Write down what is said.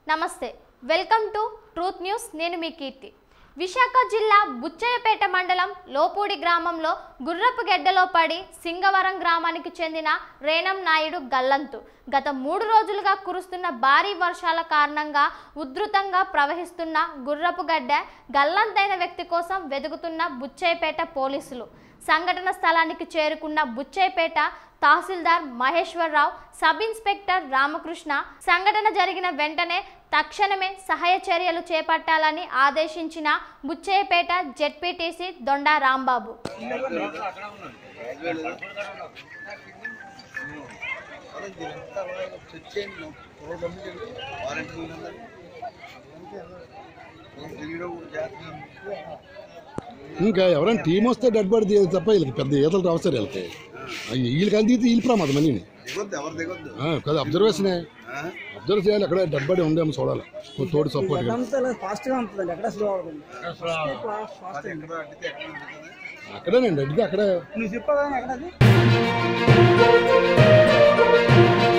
నమస్తే welcome to truth news నేను మీ కీర్తి విశాఖ జిల్లా బుచ్చయ్యపేట మండలం లోపూడి గ్రామంలో గుర్రపు గెడ్డలో పడి సింగవరం గ్రామానికి చెందిన రేణం నాయుడు గల్లంతు గత మూడు రోజులుగా కురుస్తున్న భారీ వర్షాల కారణంగా ఉధృతంగా ప్రవహిస్తున్న గుర్రపు గడ్డ గల్లంతైన వ్యక్తి కోసం వెతుకుతున్న బుచ్చయ్యపేట పోలీసులు సంఘటన స్థలానికి చేరుకున్న బుచ్చయ్యపేట తహసీల్దార్ మహేశ్వరరావు సబ్ ఇన్స్పెక్టర్ రామకృష్ణ సంఘటన జరిగిన వెంటనే తక్షణమే సహాయ చర్యలు చేపట్టాలని ఆదేశించిన బుచ్చయ్యపేట జెడ్పీటీసీ దొండా రాంబాబు ఇంకా ఎవరైనా టీం వస్తే డెడ్ బాడీ తీయదు తప్ప వీళ్ళకి పెద్ద ఈతలు రావు సార్ వీళ్ళకి అయ్యి వీళ్ళకి అంది వీళ్ళు ప్రమాదం అని దిగొద్దు ఎవరు దిగొద్దు కదా అబ్జర్వేషనే అబ్జర్వ్ చేయాలి అక్కడ డెడ్ బాడీ ఉందేమో చూడాలి కొంచెం తోడు సపోర్ట్ అంతా ఫాస్ట్ గా ఉంటుందండి ఎక్కడ స్లో అవుతుంది ఫాస్ట్ అది ఎక్కడ అడ్డితే ఎక్కడ ఉంటుంది అక్కడేనండి అడ్డితే అక్కడే నువ్వు చెప్పగా ఎక్కడ అది